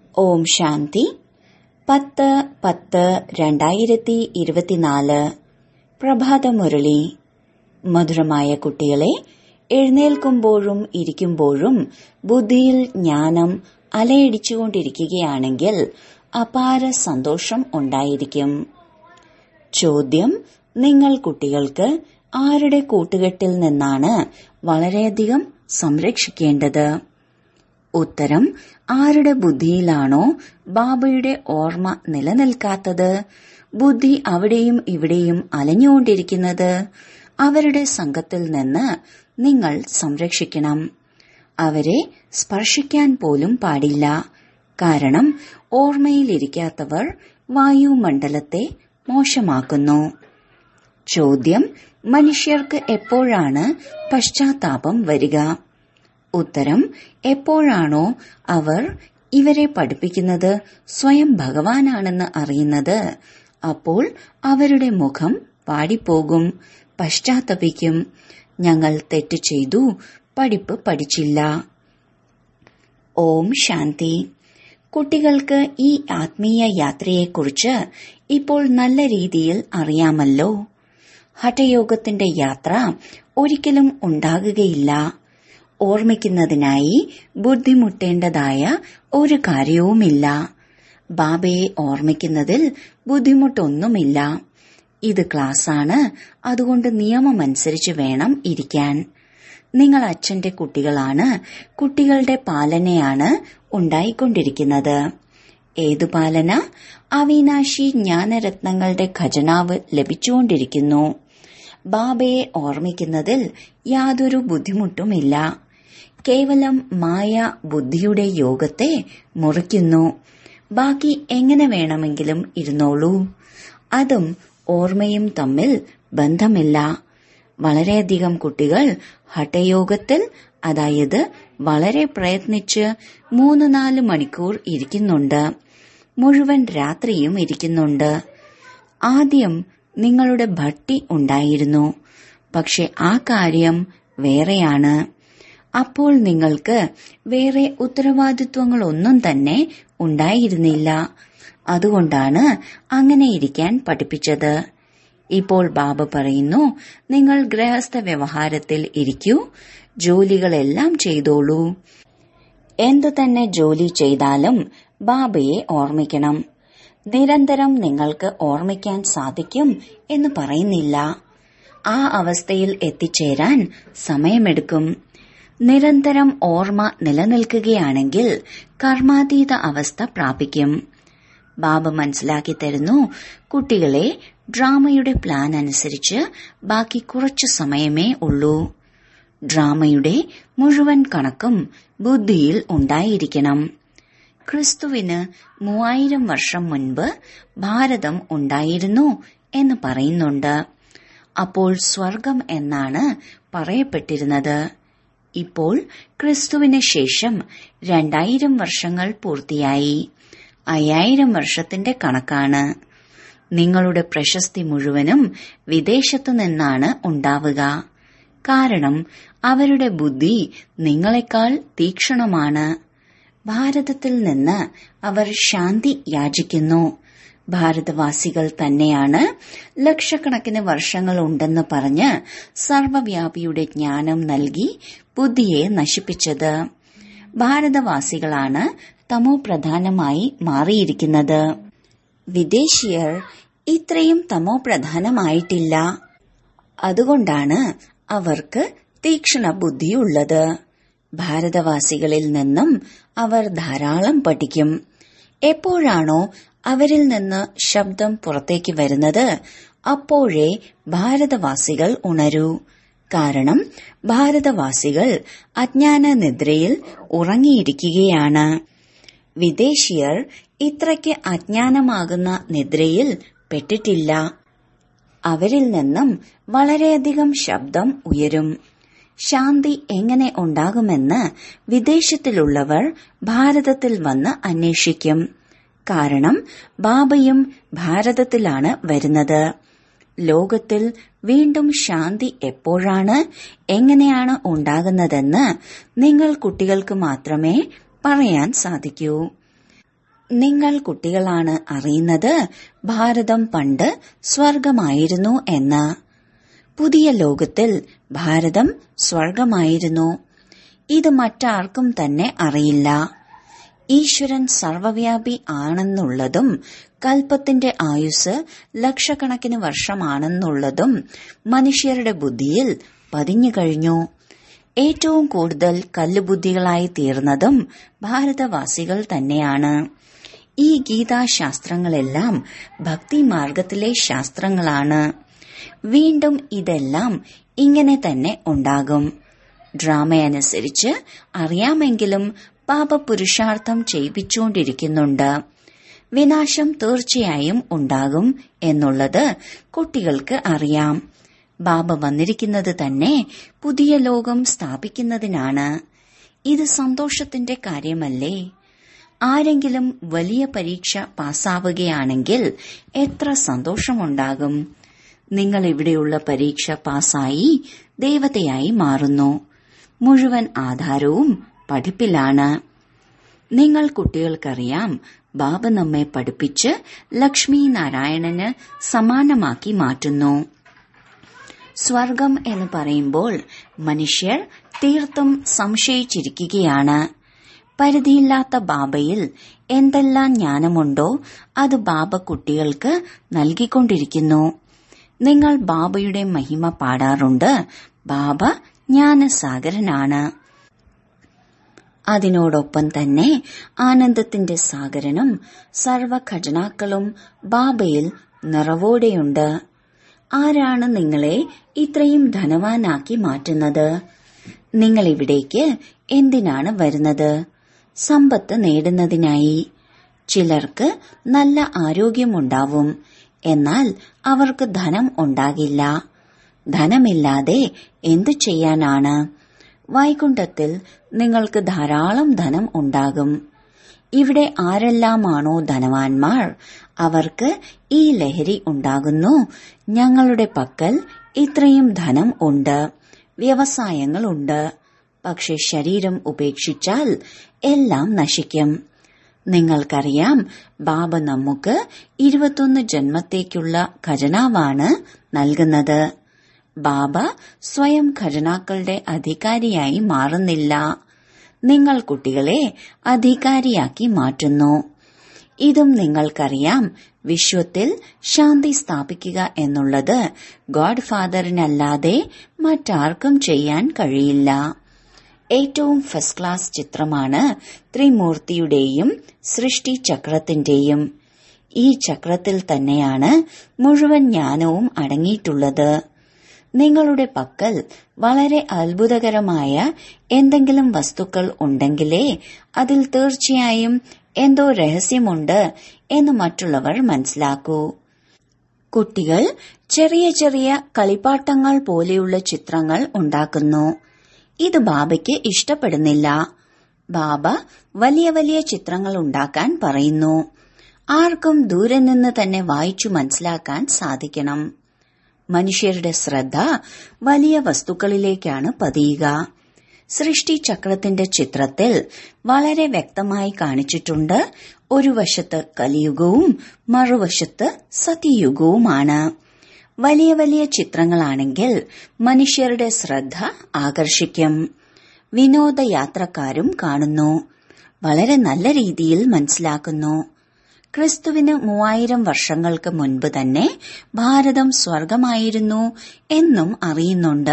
ഓം ശാന്തി പത്ത് പത്ത് രണ്ടായിരത്തി ഇരുപത്തിനാല് പ്രഭാതമുരളി മധുരമായ കുട്ടികളെ എഴുന്നേൽക്കുമ്പോഴും ഇരിക്കുമ്പോഴും ബുദ്ധിയിൽ ജ്ഞാനം അലയടിച്ചുകൊണ്ടിരിക്കുകയാണെങ്കിൽ അപാര സന്തോഷം ഉണ്ടായിരിക്കും ചോദ്യം നിങ്ങൾ കുട്ടികൾക്ക് ആരുടെ കൂട്ടുകെട്ടിൽ നിന്നാണ് വളരെയധികം സംരക്ഷിക്കേണ്ടത് ഉത്തരം ആരുടെ ബുദ്ധിയിലാണോ ബാബയുടെ ഓർമ്മ നിലനിൽക്കാത്തത് ബുദ്ധി അവിടെയും ഇവിടെയും അലഞ്ഞുകൊണ്ടിരിക്കുന്നത് അവരുടെ സംഘത്തിൽ നിന്ന് നിങ്ങൾ സംരക്ഷിക്കണം അവരെ സ്പർശിക്കാൻ പോലും പാടില്ല കാരണം ഓർമ്മയിലിരിക്കാത്തവർ വായുമണ്ഡലത്തെ മോശമാക്കുന്നു ചോദ്യം മനുഷ്യർക്ക് എപ്പോഴാണ് പശ്ചാത്താപം വരിക ഉത്തരം എപ്പോഴാണോ അവർ ഇവരെ പഠിപ്പിക്കുന്നത് സ്വയം ഭഗവാനാണെന്ന് അറിയുന്നത് അപ്പോൾ അവരുടെ മുഖം പാടിപ്പോകും പശ്ചാത്തപിക്കും ഞങ്ങൾ തെറ്റ് ചെയ്തു പഠിപ്പ് പഠിച്ചില്ല ഓം ശാന്തി കുട്ടികൾക്ക് ഈ ആത്മീയ യാത്രയെക്കുറിച്ച് ഇപ്പോൾ നല്ല രീതിയിൽ അറിയാമല്ലോ ഹഠയോഗത്തിന്റെ യാത്ര ഒരിക്കലും ഉണ്ടാകുകയില്ല ഓർമ്മിക്കുന്നതിനായി ബുദ്ധിമുട്ടേണ്ടതായ ഒരു കാര്യവുമില്ല ബാബയെ ഓർമ്മിക്കുന്നതിൽ ബുദ്ധിമുട്ടൊന്നുമില്ല ഇത് ക്ലാസ്സാണ് അതുകൊണ്ട് നിയമമനുസരിച്ച് വേണം ഇരിക്കാൻ നിങ്ങൾ അച്ഛന്റെ കുട്ടികളാണ് കുട്ടികളുടെ പാലനയാണ് ഉണ്ടായിക്കൊണ്ടിരിക്കുന്നത് ഏതു പാലന അവിനാശി ജ്ഞാനരത്നങ്ങളുടെ ഖജനാവ് ലഭിച്ചുകൊണ്ടിരിക്കുന്നു ബാബയെ ഓർമ്മിക്കുന്നതിൽ യാതൊരു ബുദ്ധിമുട്ടുമില്ല കേവലം മായ ബുദ്ധിയുടെ യോഗത്തെ മുറിക്കുന്നു ബാക്കി എങ്ങനെ വേണമെങ്കിലും ഇരുന്നോളൂ അതും ഓർമ്മയും തമ്മിൽ ബന്ധമില്ല വളരെയധികം കുട്ടികൾ ഹഠയോഗത്തിൽ അതായത് വളരെ പ്രയത്നിച്ച് മൂന്ന് നാല് മണിക്കൂർ ഇരിക്കുന്നുണ്ട് മുഴുവൻ രാത്രിയും ഇരിക്കുന്നുണ്ട് ആദ്യം നിങ്ങളുടെ ഭട്ടി ഉണ്ടായിരുന്നു പക്ഷെ ആ കാര്യം വേറെയാണ് അപ്പോൾ നിങ്ങൾക്ക് വേറെ ഉത്തരവാദിത്വങ്ങളൊന്നും തന്നെ ഉണ്ടായിരുന്നില്ല അതുകൊണ്ടാണ് അങ്ങനെ ഇരിക്കാൻ പഠിപ്പിച്ചത് ഇപ്പോൾ ബാബ പറയുന്നു നിങ്ങൾ ഗൃഹസ്ഥ വ്യവഹാരത്തിൽ ഇരിക്കൂ ജോലികളെല്ലാം ചെയ്തോളൂ എന്തു തന്നെ ജോലി ചെയ്താലും ബാബയെ ഓർമ്മിക്കണം നിരന്തരം നിങ്ങൾക്ക് ഓർമ്മിക്കാൻ സാധിക്കും എന്ന് പറയുന്നില്ല ആ അവസ്ഥയിൽ എത്തിച്ചേരാൻ സമയമെടുക്കും നിരന്തരം ഓർമ്മ നിലനിൽക്കുകയാണെങ്കിൽ കർമാതീത അവസ്ഥ പ്രാപിക്കും ബാബ മനസ്സിലാക്കി തരുന്നു കുട്ടികളെ ഡ്രാമയുടെ പ്ലാൻ അനുസരിച്ച് ബാക്കി കുറച്ചു സമയമേ ഉള്ളൂ ഡ്രാമയുടെ മുഴുവൻ കണക്കും ബുദ്ധിയിൽ ഉണ്ടായിരിക്കണം ക്രിസ്തുവിന് മൂവായിരം വർഷം മുൻപ് ഭാരതം ഉണ്ടായിരുന്നു എന്ന് പറയുന്നുണ്ട് അപ്പോൾ സ്വർഗം എന്നാണ് പറയപ്പെട്ടിരുന്നത് ഇപ്പോൾ ക്രിസ്തുവിന് ശേഷം രണ്ടായിരം വർഷങ്ങൾ പൂർത്തിയായി അയ്യായിരം വർഷത്തിന്റെ കണക്കാണ് നിങ്ങളുടെ പ്രശസ്തി മുഴുവനും വിദേശത്തു നിന്നാണ് ഉണ്ടാവുക കാരണം അവരുടെ ബുദ്ധി നിങ്ങളെക്കാൾ തീക്ഷണമാണ് ഭാരതത്തിൽ നിന്ന് അവർ ശാന്തി യാചിക്കുന്നു ഭാരതവാസികൾ തന്നെയാണ് ലക്ഷക്കണക്കിന് വർഷങ്ങൾ ഉണ്ടെന്ന് പറഞ്ഞ് സർവവ്യാപിയുടെ ജ്ഞാനം നൽകി ബുദ്ധിയെ നശിപ്പിച്ചത് ഭാരതവാസികളാണ് തമോ പ്രധാനമായി മാറിയിരിക്കുന്നത് വിദേശീയർ ഇത്രയും തമോ പ്രധാനമായിട്ടില്ല അതുകൊണ്ടാണ് അവർക്ക് തീക്ഷണ ബുദ്ധിയുള്ളത് ഭാരതവാസികളിൽ നിന്നും അവർ ധാരാളം പഠിക്കും എപ്പോഴാണോ അവരിൽ നിന്ന് ശബ്ദം പുറത്തേക്ക് വരുന്നത് അപ്പോഴേ ഭാരതവാസികൾ ഉണരൂ കാരണം ഭാരതവാസികൾ അജ്ഞാന നിദ്രയിൽ ഉറങ്ങിയിരിക്കുകയാണ് വിദേശീയർ ഇത്രയ്ക്ക് അജ്ഞാനമാകുന്ന നിദ്രയിൽ പെട്ടിട്ടില്ല അവരിൽ നിന്നും വളരെയധികം ശബ്ദം ഉയരും ശാന്തി എങ്ങനെ ഉണ്ടാകുമെന്ന് വിദേശത്തിലുള്ളവർ ഭാരതത്തിൽ വന്ന് അന്വേഷിക്കും കാരണം ബാബയും ഭാരതത്തിലാണ് വരുന്നത് ലോകത്തിൽ വീണ്ടും ശാന്തി എപ്പോഴാണ് എങ്ങനെയാണ് ഉണ്ടാകുന്നതെന്ന് നിങ്ങൾ കുട്ടികൾക്ക് മാത്രമേ പറയാൻ സാധിക്കൂ നിങ്ങൾ കുട്ടികളാണ് അറിയുന്നത് ഭാരതം പണ്ട് സ്വർഗമായിരുന്നു എന്ന് പുതിയ ലോകത്തിൽ ഭാരതം സ്വർഗമായിരുന്നു ഇത് മറ്റാർക്കും തന്നെ അറിയില്ല ഈശ്വരൻ സർവവ്യാപി ആണെന്നുള്ളതും കൽപ്പത്തിന്റെ ആയുസ് ലക്ഷക്കണക്കിന് വർഷമാണെന്നുള്ളതും മനുഷ്യരുടെ ബുദ്ധിയിൽ പതിഞ്ഞു കഴിഞ്ഞു ഏറ്റവും കൂടുതൽ കല്ലുബുദ്ധികളായി തീർന്നതും ഭാരതവാസികൾ തന്നെയാണ് ഈ ഗീതാശാസ്ത്രങ്ങളെല്ലാം ഭക്തിമാർഗത്തിലെ ശാസ്ത്രങ്ങളാണ് വീണ്ടും ഇതെല്ലാം ഇങ്ങനെ തന്നെ ഉണ്ടാകും ഡ്രാമയനുസരിച്ച് അറിയാമെങ്കിലും പാപപുരുഷാർത്ഥം ചെയ്യിപ്പിച്ചുകൊണ്ടിരിക്കുന്നുണ്ട് വിനാശം തീർച്ചയായും ഉണ്ടാകും എന്നുള്ളത് കുട്ടികൾക്ക് അറിയാം ബാബ വന്നിരിക്കുന്നത് തന്നെ പുതിയ ലോകം സ്ഥാപിക്കുന്നതിനാണ് ഇത് സന്തോഷത്തിന്റെ കാര്യമല്ലേ ആരെങ്കിലും വലിയ പരീക്ഷ പാസ്സാവുകയാണെങ്കിൽ എത്ര സന്തോഷമുണ്ടാകും നിങ്ങൾ ഇവിടെയുള്ള പരീക്ഷ പാസ്സായി ദേവതയായി മാറുന്നു മുഴുവൻ ആധാരവും പഠിപ്പിലാണ് നിങ്ങൾ കുട്ടികൾക്കറിയാം ബാബ നമ്മെ പഠിപ്പിച്ച് ലക്ഷ്മി നാരായണന് സമാനമാക്കി മാറ്റുന്നു സ്വർഗം എന്ന് പറയുമ്പോൾ മനുഷ്യർ തീർത്തും സംശയിച്ചിരിക്കുകയാണ് പരിധിയില്ലാത്ത ബാബയിൽ എന്തെല്ലാം ജ്ഞാനമുണ്ടോ അത് ബാബ കുട്ടികൾക്ക് നൽകിക്കൊണ്ടിരിക്കുന്നു നിങ്ങൾ ബാബയുടെ മഹിമ പാടാറുണ്ട് ബാബ ജ്ഞാനസാഗരനാണ് അതിനോടൊപ്പം തന്നെ ആനന്ദത്തിന്റെ സാഗരനും സർവ ഖജനാക്കളും ബാബയിൽ നിറവോടെയുണ്ട് ആരാണ് നിങ്ങളെ ഇത്രയും ധനവാനാക്കി മാറ്റുന്നത് നിങ്ങൾ ഇവിടേക്ക് എന്തിനാണ് വരുന്നത് സമ്പത്ത് നേടുന്നതിനായി ചിലർക്ക് നല്ല ആരോഗ്യമുണ്ടാവും എന്നാൽ അവർക്ക് ധനം ഉണ്ടാകില്ല ധനമില്ലാതെ എന്തു ചെയ്യാനാണ് വൈകുണ്ഠത്തിൽ നിങ്ങൾക്ക് ധാരാളം ധനം ഉണ്ടാകും ഇവിടെ ആരെല്ലാമാണോ ധനവാന്മാർ അവർക്ക് ഈ ലഹരി ഉണ്ടാകുന്നു ഞങ്ങളുടെ പക്കൽ ഇത്രയും ധനം ഉണ്ട് വ്യവസായങ്ങളുണ്ട് പക്ഷെ ശരീരം ഉപേക്ഷിച്ചാൽ എല്ലാം നശിക്കും നിങ്ങൾക്കറിയാം ബാബ നമുക്ക് ഇരുപത്തൊന്ന് ജന്മത്തേക്കുള്ള ഖജനാവാണ് നൽകുന്നത് ബാബ സ്വയം ഖജനാക്കളുടെ അധികാരിയായി മാറുന്നില്ല നിങ്ങൾ കുട്ടികളെ അധികാരിയാക്കി മാറ്റുന്നു ഇതും നിങ്ങൾക്കറിയാം വിശ്വത്തിൽ ശാന്തി സ്ഥാപിക്കുക എന്നുള്ളത് ഗോഡ് ഫാദറിനല്ലാതെ മറ്റാർക്കും ചെയ്യാൻ കഴിയില്ല ഏറ്റവും ഫസ്റ്റ് ക്ലാസ് ചിത്രമാണ് ത്രിമൂർത്തിയുടെയും സൃഷ്ടി ചക്രത്തിന്റെയും ഈ ചക്രത്തിൽ തന്നെയാണ് മുഴുവൻ ജ്ഞാനവും അടങ്ങിയിട്ടുള്ളത് നിങ്ങളുടെ പക്കൽ വളരെ അത്ഭുതകരമായ എന്തെങ്കിലും വസ്തുക്കൾ ഉണ്ടെങ്കിലേ അതിൽ തീർച്ചയായും എന്തോ രഹസ്യമുണ്ട് എന്ന് മറ്റുള്ളവർ മനസ്സിലാക്കൂ കുട്ടികൾ ചെറിയ ചെറിയ കളിപ്പാട്ടങ്ങൾ പോലെയുള്ള ചിത്രങ്ങൾ ഉണ്ടാക്കുന്നു ഇത് ബാബയ്ക്ക് ഇഷ്ടപ്പെടുന്നില്ല ബാബ വലിയ വലിയ ചിത്രങ്ങൾ ഉണ്ടാക്കാൻ പറയുന്നു ആർക്കും ദൂരെ നിന്ന് തന്നെ വായിച്ചു മനസ്സിലാക്കാൻ സാധിക്കണം മനുഷ്യരുടെ ശ്രദ്ധ വലിയ വസ്തുക്കളിലേക്കാണ് പതിയുക സൃഷ്ടി ചക്രത്തിന്റെ ചിത്രത്തിൽ വളരെ വ്യക്തമായി കാണിച്ചിട്ടുണ്ട് ഒരു വശത്ത് കലിയുഗവും മറുവശത്ത് സത്യയുഗവുമാണ് വലിയ വലിയ ചിത്രങ്ങളാണെങ്കിൽ മനുഷ്യരുടെ ശ്രദ്ധ ആകർഷിക്കും വിനോദയാത്രക്കാരും കാണുന്നു വളരെ നല്ല രീതിയിൽ മനസ്സിലാക്കുന്നു ക്രിസ്തുവിന് മൂവായിരം വർഷങ്ങൾക്ക് മുൻപ് തന്നെ ഭാരതം സ്വർഗമായിരുന്നു എന്നും അറിയുന്നുണ്ട്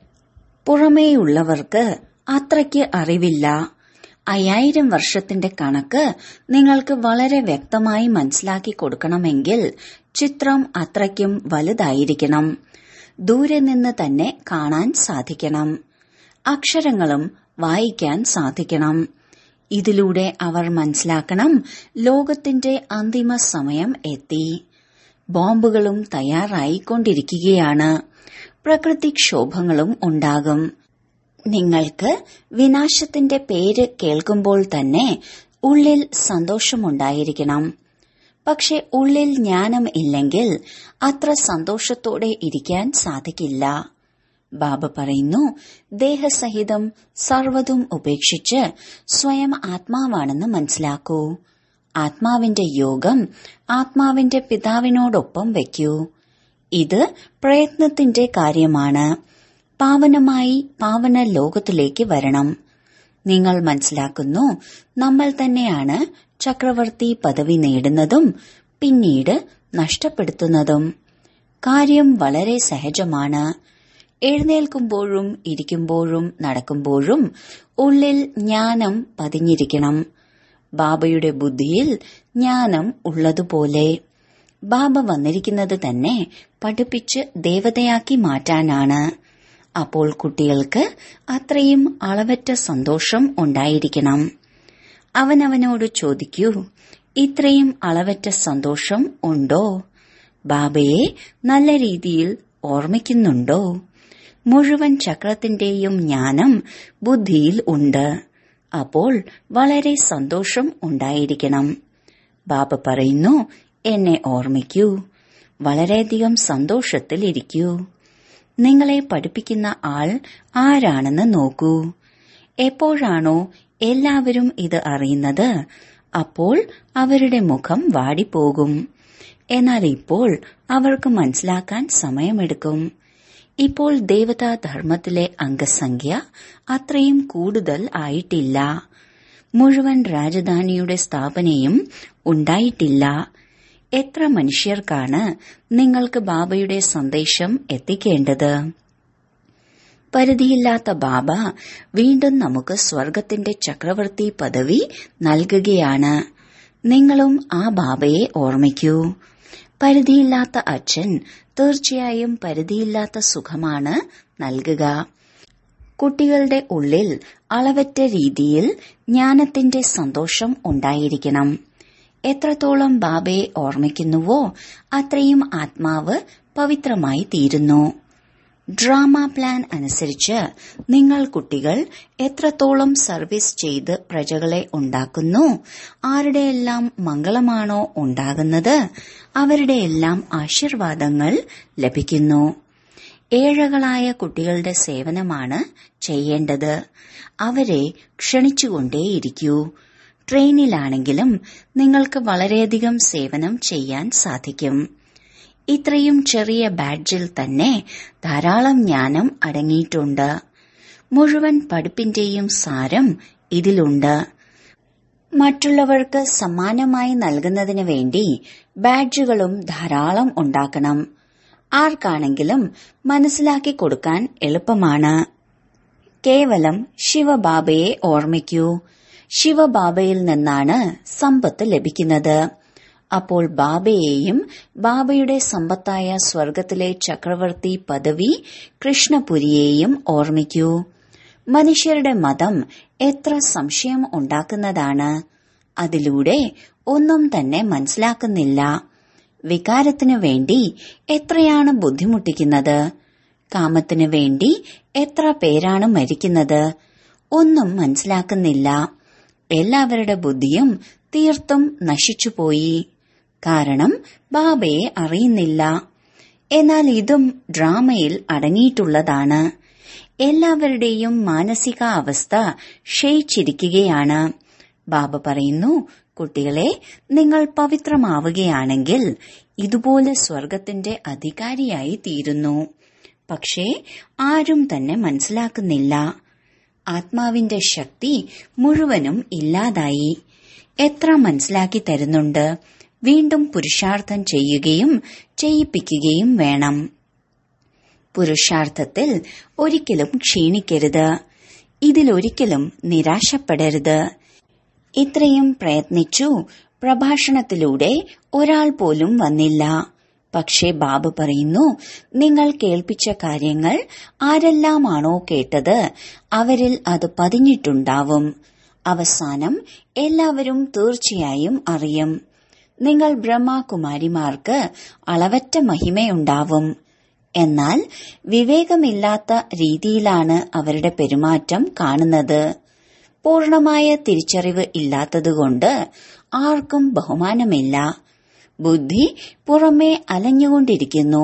പുറമേയുള്ളവർക്ക് അത്രയ്ക്ക് അറിവില്ല അയ്യായിരം വർഷത്തിന്റെ കണക്ക് നിങ്ങൾക്ക് വളരെ വ്യക്തമായി മനസ്സിലാക്കി കൊടുക്കണമെങ്കിൽ ചിത്രം അത്രയ്ക്കും വലുതായിരിക്കണം ദൂരെ നിന്ന് തന്നെ കാണാൻ സാധിക്കണം അക്ഷരങ്ങളും വായിക്കാൻ സാധിക്കണം ഇതിലൂടെ അവർ മനസ്സിലാക്കണം ലോകത്തിന്റെ അന്തിമ സമയം എത്തി ബോംബുകളും തയ്യാറായിക്കൊണ്ടിരിക്കുകയാണ് പ്രകൃതിക്ഷോഭങ്ങളും ഉണ്ടാകും നിങ്ങൾക്ക് വിനാശത്തിന്റെ പേര് കേൾക്കുമ്പോൾ തന്നെ ഉള്ളിൽ സന്തോഷമുണ്ടായിരിക്കണം പക്ഷെ ഉള്ളിൽ ജ്ഞാനം ഇല്ലെങ്കിൽ അത്ര സന്തോഷത്തോടെ ഇരിക്കാൻ സാധിക്കില്ല ബാബ പറയുന്നു ദേഹസഹിതം സർവതും ഉപേക്ഷിച്ച് സ്വയം ആത്മാവാണെന്ന് മനസ്സിലാക്കൂ ആത്മാവിന്റെ യോഗം ആത്മാവിന്റെ പിതാവിനോടൊപ്പം വയ്ക്കൂ ഇത് പ്രയത്നത്തിന്റെ കാര്യമാണ് പാവനമായി പാവന ലോകത്തിലേക്ക് വരണം നിങ്ങൾ മനസ്സിലാക്കുന്നു നമ്മൾ തന്നെയാണ് ചക്രവർത്തി പദവി നേടുന്നതും പിന്നീട് നഷ്ടപ്പെടുത്തുന്നതും കാര്യം വളരെ സഹജമാണ് എഴുന്നേൽക്കുമ്പോഴും ഇരിക്കുമ്പോഴും നടക്കുമ്പോഴും ഉള്ളിൽ ജ്ഞാനം പതിഞ്ഞിരിക്കണം ബാബയുടെ ബുദ്ധിയിൽ ജ്ഞാനം ഉള്ളതുപോലെ ബാബ വന്നിരിക്കുന്നത് തന്നെ പഠിപ്പിച്ച് ദേവതയാക്കി മാറ്റാനാണ് അപ്പോൾ കുട്ടികൾക്ക് അത്രയും അളവറ്റ സന്തോഷം ഉണ്ടായിരിക്കണം അവനവനോട് ചോദിക്കൂ ഇത്രയും അളവറ്റ സന്തോഷം ഉണ്ടോ ബാബയെ നല്ല രീതിയിൽ ഓർമ്മിക്കുന്നുണ്ടോ മുഴുവൻ ചക്രത്തിന്റെയും ജ്ഞാനം ബുദ്ധിയിൽ ഉണ്ട് അപ്പോൾ വളരെ സന്തോഷം ഉണ്ടായിരിക്കണം ബാബ പറയുന്നു എന്നെ ഓർമ്മിക്കൂ വളരെയധികം സന്തോഷത്തിലിരിക്കൂ നിങ്ങളെ പഠിപ്പിക്കുന്ന ആൾ ആരാണെന്ന് നോക്കൂ എപ്പോഴാണോ എല്ലാവരും ഇത് അറിയുന്നത് അപ്പോൾ അവരുടെ മുഖം വാടിപ്പോകും എന്നാൽ ഇപ്പോൾ അവർക്ക് മനസ്സിലാക്കാൻ സമയമെടുക്കും ഇപ്പോൾ ദേവതാ ധർമ്മത്തിലെ അംഗസംഖ്യ അത്രയും കൂടുതൽ ആയിട്ടില്ല മുഴുവൻ രാജധാനിയുടെ സ്ഥാപനയും ഉണ്ടായിട്ടില്ല എത്ര മനുഷ്യർക്കാണ് നിങ്ങൾക്ക് ബാബയുടെ സന്ദേശം എത്തിക്കേണ്ടത് പരിധിയില്ലാത്ത ബാബ വീണ്ടും നമുക്ക് സ്വർഗത്തിന്റെ ചക്രവർത്തി പദവി നൽകുകയാണ് നിങ്ങളും ആ ബാബയെ ഓർമ്മിക്കൂ പരിധിയില്ലാത്ത അച്ഛൻ തീർച്ചയായും പരിധിയില്ലാത്ത സുഖമാണ് നൽകുക കുട്ടികളുടെ ഉള്ളിൽ അളവറ്റ രീതിയിൽ ജ്ഞാനത്തിന്റെ സന്തോഷം ഉണ്ടായിരിക്കണം എത്രത്തോളം ബാബയെ ഓർമ്മിക്കുന്നുവോ അത്രയും ആത്മാവ് പവിത്രമായി തീരുന്നു ഡ്രാമ പ്ലാൻ അനുസരിച്ച് നിങ്ങൾ കുട്ടികൾ എത്രത്തോളം സർവീസ് ചെയ്ത് പ്രജകളെ ഉണ്ടാക്കുന്നു ആരുടെയെല്ലാം മംഗളമാണോ ഉണ്ടാകുന്നത് അവരുടെയെല്ലാം ആശീർവാദങ്ങൾ ലഭിക്കുന്നു ഏഴകളായ കുട്ടികളുടെ സേവനമാണ് ചെയ്യേണ്ടത് അവരെ ക്ഷണിച്ചുകൊണ്ടേയിരിക്കൂ ട്രെയിനിലാണെങ്കിലും നിങ്ങൾക്ക് വളരെയധികം സേവനം ചെയ്യാൻ സാധിക്കും ഇത്രയും ചെറിയ ബാഡ്ജിൽ തന്നെ ധാരാളം ജ്ഞാനം അടങ്ങിയിട്ടുണ്ട് മുഴുവൻ പഠിപ്പിന്റെയും സാരം ഇതിലുണ്ട് മറ്റുള്ളവർക്ക് സമ്മാനമായി നൽകുന്നതിന് വേണ്ടി ബാഡ്ജുകളും ധാരാളം ഉണ്ടാക്കണം ആർക്കാണെങ്കിലും മനസ്സിലാക്കി കൊടുക്കാൻ എളുപ്പമാണ് കേവലം ശിവബാബയെ ഓർമ്മിക്കൂ ശിവബാബയിൽ നിന്നാണ് സമ്പത്ത് ലഭിക്കുന്നത് അപ്പോൾ ബാബയെയും ബാബയുടെ സമ്പത്തായ സ്വർഗത്തിലെ ചക്രവർത്തി പദവി കൃഷ്ണപുരിയെയും ഓർമ്മിക്കൂ മനുഷ്യരുടെ മതം എത്ര സംശയം ഉണ്ടാക്കുന്നതാണ് അതിലൂടെ ഒന്നും തന്നെ മനസ്സിലാക്കുന്നില്ല വികാരത്തിനു വേണ്ടി എത്രയാണ് ബുദ്ധിമുട്ടിക്കുന്നത് കാമത്തിനു വേണ്ടി എത്ര പേരാണ് മരിക്കുന്നത് ഒന്നും മനസ്സിലാക്കുന്നില്ല എല്ലാവരുടെ ബുദ്ധിയും തീർത്തും നശിച്ചുപോയി കാരണം ബാബയെ അറിയുന്നില്ല എന്നാൽ ഇതും ഡ്രാമയിൽ അടങ്ങിയിട്ടുള്ളതാണ് എല്ലാവരുടെയും മാനസിക അവസ്ഥ ക്ഷയിച്ചിരിക്കുകയാണ് ബാബ പറയുന്നു കുട്ടികളെ നിങ്ങൾ പവിത്രമാവുകയാണെങ്കിൽ ഇതുപോലെ സ്വർഗത്തിന്റെ അധികാരിയായി തീരുന്നു പക്ഷേ ആരും തന്നെ മനസ്സിലാക്കുന്നില്ല ആത്മാവിന്റെ ശക്തി മുഴുവനും ഇല്ലാതായി എത്ര മനസ്സിലാക്കി തരുന്നുണ്ട് വീണ്ടും പുരുഷാർത്ഥം ചെയ്യുകയും ചെയ്യിപ്പിക്കുകയും വേണം പുരുഷാർത്ഥത്തിൽ ഒരിക്കലും ക്ഷീണിക്കരുത് ഇതിലൊരിക്കലും നിരാശപ്പെടരുത് ഇത്രയും പ്രയത്നിച്ചു പ്രഭാഷണത്തിലൂടെ ഒരാൾ പോലും വന്നില്ല പക്ഷേ ബാബു പറയുന്നു നിങ്ങൾ കേൾപ്പിച്ച കാര്യങ്ങൾ ആരെല്ലാമാണോ കേട്ടത് അവരിൽ അത് പതിഞ്ഞിട്ടുണ്ടാവും അവസാനം എല്ലാവരും തീർച്ചയായും അറിയും നിങ്ങൾ ബ്രഹ്മകുമാരിമാർക്ക് അളവറ്റ മഹിമയുണ്ടാവും എന്നാൽ വിവേകമില്ലാത്ത രീതിയിലാണ് അവരുടെ പെരുമാറ്റം കാണുന്നത് പൂർണമായ തിരിച്ചറിവ് ഇല്ലാത്തതുകൊണ്ട് ആർക്കും ബഹുമാനമില്ല ബുദ്ധി പുറമേ അലഞ്ഞുകൊണ്ടിരിക്കുന്നു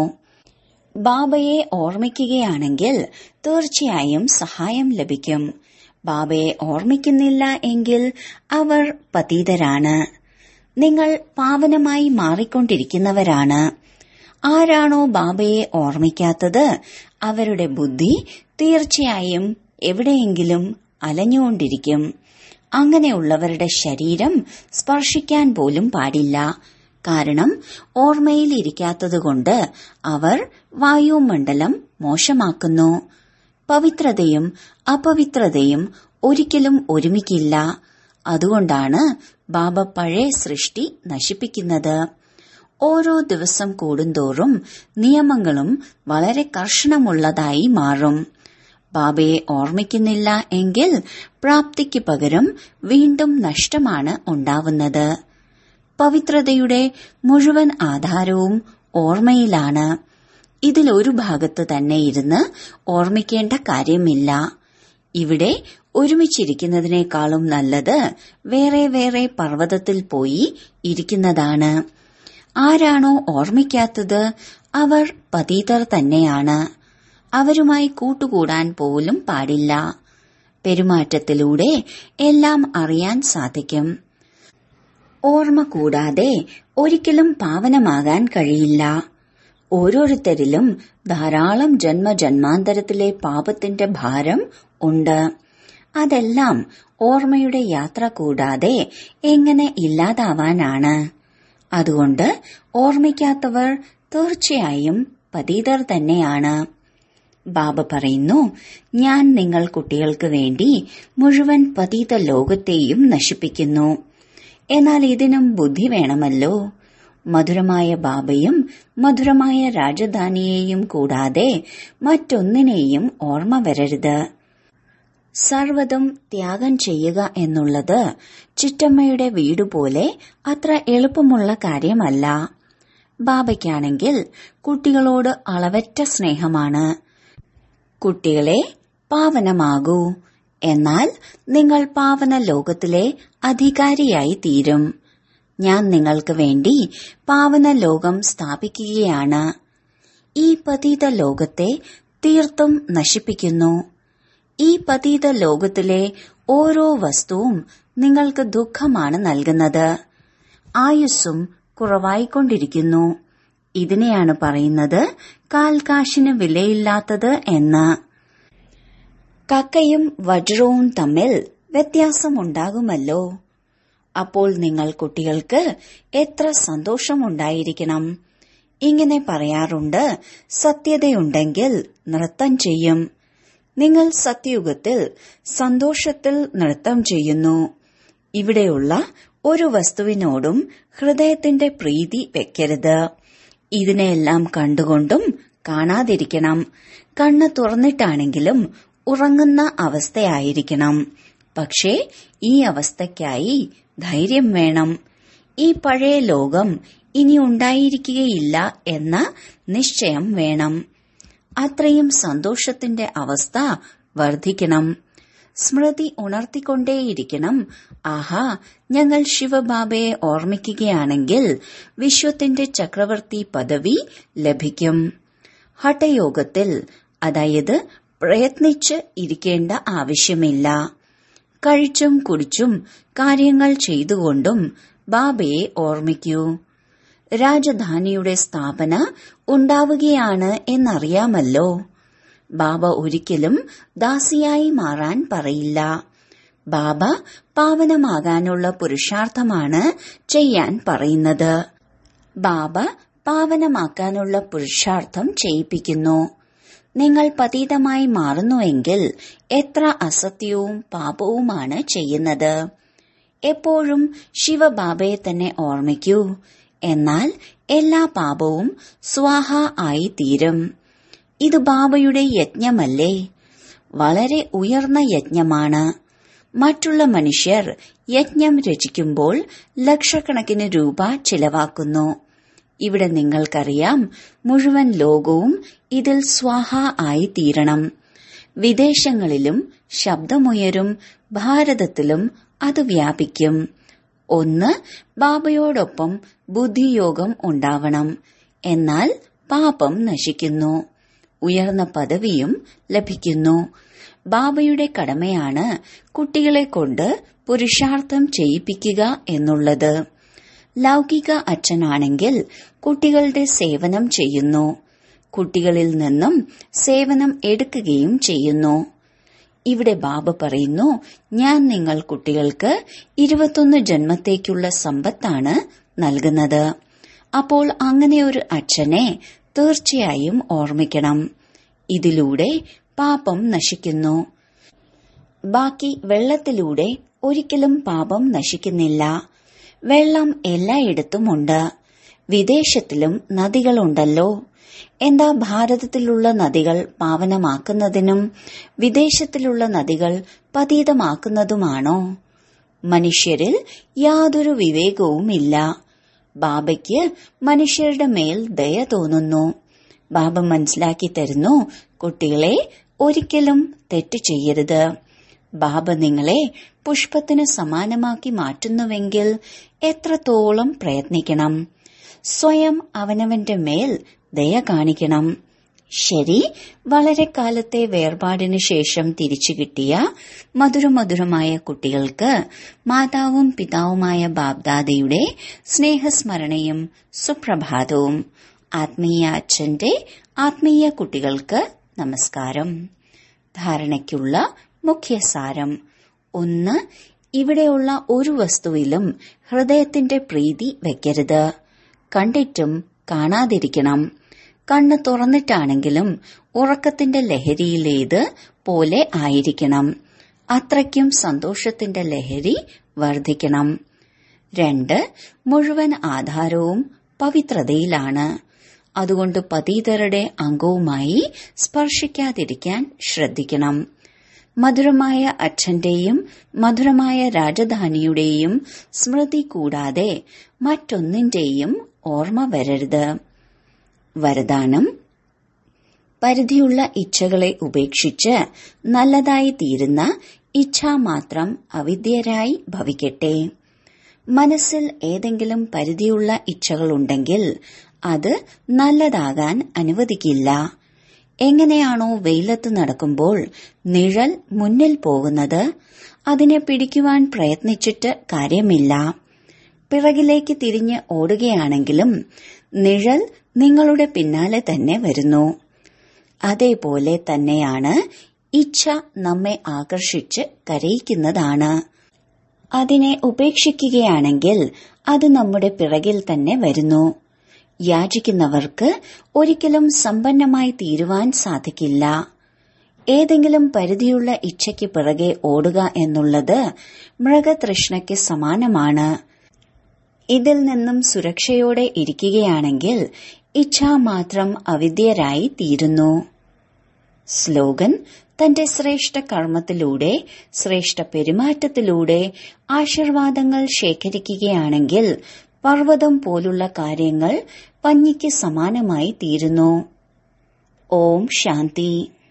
ബാബയെ ഓർമ്മിക്കുകയാണെങ്കിൽ തീർച്ചയായും സഹായം ലഭിക്കും ബാബയെ ഓർമ്മിക്കുന്നില്ല എങ്കിൽ അവർ പതീതരാണ് നിങ്ങൾ പാവനമായി മാറിക്കൊണ്ടിരിക്കുന്നവരാണ് ആരാണോ ബാബയെ ഓർമ്മിക്കാത്തത് അവരുടെ ബുദ്ധി തീർച്ചയായും എവിടെയെങ്കിലും അലഞ്ഞുകൊണ്ടിരിക്കും അങ്ങനെയുള്ളവരുടെ ശരീരം സ്പർശിക്കാൻ പോലും പാടില്ല കാരണം ഓർമ്മയിൽ ഇരിക്കാത്തതുകൊണ്ട് അവർ വായുമണ്ഡലം മോശമാക്കുന്നു പവിത്രതയും അപവിത്രതയും ഒരിക്കലും ഒരുമിക്കില്ല അതുകൊണ്ടാണ് ബാബ പഴയ സൃഷ്ടി നശിപ്പിക്കുന്നത് ഓരോ ദിവസം കൂടുന്തോറും നിയമങ്ങളും വളരെ കർശനമുള്ളതായി മാറും ബാബയെ ഓർമ്മിക്കുന്നില്ല എങ്കിൽ പ്രാപ്തിക്ക് പകരം വീണ്ടും നഷ്ടമാണ് ഉണ്ടാവുന്നത് പവിത്രതയുടെ മുഴുവൻ ആധാരവും ഓർമ്മയിലാണ് ഇതിലൊരു ഭാഗത്ത് തന്നെ ഇരുന്ന് ഓർമ്മിക്കേണ്ട കാര്യമില്ല ഇവിടെ ഒരുമിച്ചിരിക്കുന്നതിനേക്കാളും നല്ലത് വേറെ വേറെ പർവ്വതത്തിൽ പോയി ഇരിക്കുന്നതാണ് ആരാണോ ഓർമ്മിക്കാത്തത് അവർ പതീതർ തന്നെയാണ് അവരുമായി കൂട്ടുകൂടാൻ പോലും പാടില്ല പെരുമാറ്റത്തിലൂടെ എല്ലാം അറിയാൻ സാധിക്കും ഓർമ്മ കൂടാതെ ഒരിക്കലും പാവനമാകാൻ കഴിയില്ല ഓരോരുത്തരിലും ധാരാളം ജന്മജന്മാന്തരത്തിലെ പാപത്തിന്റെ ഭാരം ഉണ്ട് അതെല്ലാം ഓർമ്മയുടെ യാത്ര കൂടാതെ എങ്ങനെ ഇല്ലാതാവാനാണ് അതുകൊണ്ട് ഓർമ്മിക്കാത്തവർ തീർച്ചയായും പതീതർ തന്നെയാണ് ബാബ പറയുന്നു ഞാൻ നിങ്ങൾ കുട്ടികൾക്ക് വേണ്ടി മുഴുവൻ പതീത ലോകത്തെയും നശിപ്പിക്കുന്നു എന്നാൽ ഇതിനും ബുദ്ധി വേണമല്ലോ മധുരമായ ബാബയും മധുരമായ രാജധാനിയെയും കൂടാതെ മറ്റൊന്നിനെയും ഓർമ്മ വരരുത് സർവതും ത്യാഗം ചെയ്യുക എന്നുള്ളത് ചിറ്റമ്മയുടെ വീടുപോലെ അത്ര എളുപ്പമുള്ള കാര്യമല്ല ബാബയ്ക്കാണെങ്കിൽ കുട്ടികളോട് അളവറ്റ സ്നേഹമാണ് കുട്ടികളെ പാവനമാകൂ എന്നാൽ നിങ്ങൾ പാവന ലോകത്തിലെ അധികാരിയായി തീരും ഞാൻ നിങ്ങൾക്ക് വേണ്ടി പാവന ലോകം സ്ഥാപിക്കുകയാണ് ഈ പതീത ലോകത്തെ തീർത്തും നശിപ്പിക്കുന്നു ഈ പതീത ലോകത്തിലെ ഓരോ വസ്തുവും നിങ്ങൾക്ക് ദുഃഖമാണ് നൽകുന്നത് ആയുസ്സും കുറവായിക്കൊണ്ടിരിക്കുന്നു ഇതിനെയാണ് പറയുന്നത് കാൽകാശിന് വിലയില്ലാത്തത് എന്ന് കക്കയും വജ്രവും തമ്മിൽ വ്യത്യാസമുണ്ടാകുമല്ലോ അപ്പോൾ നിങ്ങൾ കുട്ടികൾക്ക് എത്ര സന്തോഷമുണ്ടായിരിക്കണം ഇങ്ങനെ പറയാറുണ്ട് സത്യതയുണ്ടെങ്കിൽ നൃത്തം ചെയ്യും നിങ്ങൾ സത്യയുഗത്തിൽ സന്തോഷത്തിൽ നൃത്തം ചെയ്യുന്നു ഇവിടെയുള്ള ഒരു വസ്തുവിനോടും ഹൃദയത്തിന്റെ പ്രീതി വെക്കരുത് ഇതിനെയെല്ലാം കണ്ടുകൊണ്ടും കാണാതിരിക്കണം കണ്ണ് തുറന്നിട്ടാണെങ്കിലും ഉറങ്ങുന്ന അവസ്ഥയായിരിക്കണം പക്ഷേ ഈ അവസ്ഥയ്ക്കായി ധൈര്യം വേണം ഈ പഴയ ലോകം ഇനി ഉണ്ടായിരിക്കുകയില്ല എന്ന നിശ്ചയം വേണം അത്രയും സന്തോഷത്തിന്റെ അവസ്ഥ വർദ്ധിക്കണം സ്മൃതി ഉണർത്തിക്കൊണ്ടേയിരിക്കണം ആഹാ ഞങ്ങൾ ശിവബാബയെ ഓർമ്മിക്കുകയാണെങ്കിൽ വിശ്വത്തിന്റെ ചക്രവർത്തി പദവി ലഭിക്കും ഹഠയോഗത്തിൽ അതായത് പ്രയത്നിച്ച് ഇരിക്കേണ്ട ആവശ്യമില്ല കഴിച്ചും കുടിച്ചും കാര്യങ്ങൾ ചെയ്തുകൊണ്ടും ബാബയെ ഓർമ്മിക്കൂ രാജധാനിയുടെ സ്ഥാപന ഉണ്ടാവുകയാണ് എന്നറിയാമല്ലോ ബാബ ഒരിക്കലും ദാസിയായി മാറാൻ പറയില്ല ബാബ പാവനമാകാനുള്ള പുരുഷാർത്ഥമാണ് ചെയ്യാൻ പറയുന്നത് ബാബ പാവനമാക്കാനുള്ള പുരുഷാർത്ഥം ചെയ്യിപ്പിക്കുന്നു നിങ്ങൾ പതീതമായി മാറുന്നുവെങ്കിൽ എത്ര അസത്യവും പാപവുമാണ് ചെയ്യുന്നത് എപ്പോഴും ശിവബാബയെ തന്നെ ഓർമ്മിക്കൂ എന്നാൽ എല്ലാ പാപവും സ്വാഹ ആയി തീരും ഇത് ബാബയുടെ യജ്ഞമല്ലേ വളരെ ഉയർന്ന യജ്ഞമാണ് മറ്റുള്ള മനുഷ്യർ യജ്ഞം രചിക്കുമ്പോൾ ലക്ഷക്കണക്കിന് രൂപ ചിലവാക്കുന്നു ഇവിടെ നിങ്ങൾക്കറിയാം മുഴുവൻ ലോകവും ഇതിൽ സ്വാഹ ആയി തീരണം വിദേശങ്ങളിലും ശബ്ദമുയരും ഭാരതത്തിലും അത് വ്യാപിക്കും ഒന്ന് ബാബയോടൊപ്പം ബുദ്ധിയോഗം ഉണ്ടാവണം എന്നാൽ പാപം നശിക്കുന്നു ഉയർന്ന പദവിയും ലഭിക്കുന്നു ബാബയുടെ കടമയാണ് കുട്ടികളെ കൊണ്ട് പുരുഷാർത്ഥം ചെയ്യിപ്പിക്കുക എന്നുള്ളത് ലൗകിക അച്ഛനാണെങ്കിൽ കുട്ടികളുടെ സേവനം ചെയ്യുന്നു കുട്ടികളിൽ നിന്നും സേവനം എടുക്കുകയും ചെയ്യുന്നു ഇവിടെ ബാബ പറയുന്നു ഞാൻ നിങ്ങൾ കുട്ടികൾക്ക് ഇരുപത്തൊന്ന് ജന്മത്തേക്കുള്ള സമ്പത്താണ് നൽകുന്നത് അപ്പോൾ അങ്ങനെ ഒരു അച്ഛനെ തീർച്ചയായും ഓർമ്മിക്കണം ഇതിലൂടെ പാപം നശിക്കുന്നു ബാക്കി വെള്ളത്തിലൂടെ ഒരിക്കലും പാപം നശിക്കുന്നില്ല വെള്ളം എല്ലായിടത്തുമുണ്ട് വിദേശത്തിലും നദികളുണ്ടല്ലോ എന്താ ഭാരതത്തിലുള്ള നദികൾ പാവനമാക്കുന്നതിനും വിദേശത്തിലുള്ള നദികൾ പതീതമാക്കുന്നതുമാണോ മനുഷ്യരിൽ യാതൊരു വിവേകവുമില്ല ബാബയ്ക്ക് മനുഷ്യരുടെ മേൽ ദയ തോന്നുന്നു ബാബ മനസ്സിലാക്കി തരുന്നു കുട്ടികളെ ഒരിക്കലും തെറ്റ് ചെയ്യരുത് ബാബ നിങ്ങളെ പുഷ്പത്തിന് സമാനമാക്കി മാറ്റുന്നുവെങ്കിൽ എത്രത്തോളം പ്രയത്നിക്കണം സ്വയം അവനവന്റെ മേൽ ദയ കാണിക്കണം ശരി വളരെ കാലത്തെ വേർപാടിനു ശേഷം തിരിച്ചു കിട്ടിയ മധുരമധുരമായ കുട്ടികൾക്ക് മാതാവും പിതാവുമായ ബാബ്ദാദയുടെ സ്നേഹസ്മരണയും സുപ്രഭാതവും ആത്മീയ അച്ഛന്റെ ആത്മീയ കുട്ടികൾക്ക് നമസ്കാരം ധാരണയ്ക്കുള്ള മുഖ്യസാരം ഒന്ന് ഇവിടെയുള്ള ഒരു വസ്തുവിലും ഹൃദയത്തിന്റെ പ്രീതി വെക്കരുത് കണ്ടിട്ടും കാണാതിരിക്കണം കണ്ണ് തുറന്നിട്ടാണെങ്കിലും ഉറക്കത്തിന്റെ ലഹരിയിലേത് പോലെ ആയിരിക്കണം അത്രയ്ക്കും സന്തോഷത്തിന്റെ ലഹരി വർദ്ധിക്കണം രണ്ട് മുഴുവൻ ആധാരവും പവിത്രതയിലാണ് അതുകൊണ്ട് പതീതരുടെ അംഗവുമായി സ്പർശിക്കാതിരിക്കാൻ ശ്രദ്ധിക്കണം മധുരമായ അച്ഛന്റെയും മധുരമായ രാജധാനിയുടെയും സ്മൃതി കൂടാതെ മറ്റൊന്നിന്റെയും ഓർമ്മ വരരുത് വരദാനം പരിധിയുള്ള ഇച്ഛകളെ ഉപേക്ഷിച്ച് നല്ലതായി തീരുന്ന ഇച്ഛാമാത്രം അവിദ്യരായി ഭവിക്കട്ടെ മനസ്സിൽ ഏതെങ്കിലും പരിധിയുള്ള ഇച്ഛകളുണ്ടെങ്കിൽ അത് നല്ലതാകാൻ അനുവദിക്കില്ല എങ്ങനെയാണോ വെയിലത്ത് നടക്കുമ്പോൾ നിഴൽ മുന്നിൽ പോകുന്നത് അതിനെ പിടിക്കുവാൻ പ്രയത്നിച്ചിട്ട് കാര്യമില്ല പിറകിലേക്ക് തിരിഞ്ഞ് ഓടുകയാണെങ്കിലും നിഴൽ നിങ്ങളുടെ പിന്നാലെ തന്നെ വരുന്നു അതേപോലെ തന്നെയാണ് ഇച്ഛ നമ്മെ ആകർഷിച്ച് കരയിക്കുന്നതാണ് അതിനെ ഉപേക്ഷിക്കുകയാണെങ്കിൽ അത് നമ്മുടെ പിറകിൽ തന്നെ വരുന്നു യാചിക്കുന്നവർക്ക് ഒരിക്കലും സമ്പന്നമായി തീരുവാൻ സാധിക്കില്ല ഏതെങ്കിലും പരിധിയുള്ള ഇച്ഛയ്ക്ക് പിറകെ ഓടുക എന്നുള്ളത് മൃഗതൃഷ്ണയ്ക്ക് സമാനമാണ് ഇതിൽ നിന്നും സുരക്ഷയോടെ ഇരിക്കുകയാണെങ്കിൽ ഇച്ഛാമാത്രം അവിദ്യരായി തീരുന്നു സ്ലോഗൻ തന്റെ ശ്രേഷ്ഠ കർമ്മത്തിലൂടെ ശ്രേഷ്ഠ പെരുമാറ്റത്തിലൂടെ ആശീർവാദങ്ങൾ ശേഖരിക്കുകയാണെങ്കിൽ പർവ്വതം പോലുള്ള കാര്യങ്ങൾ പഞ്ഞിക്ക് സമാനമായി തീരുന്നു ഓം ശാന്തി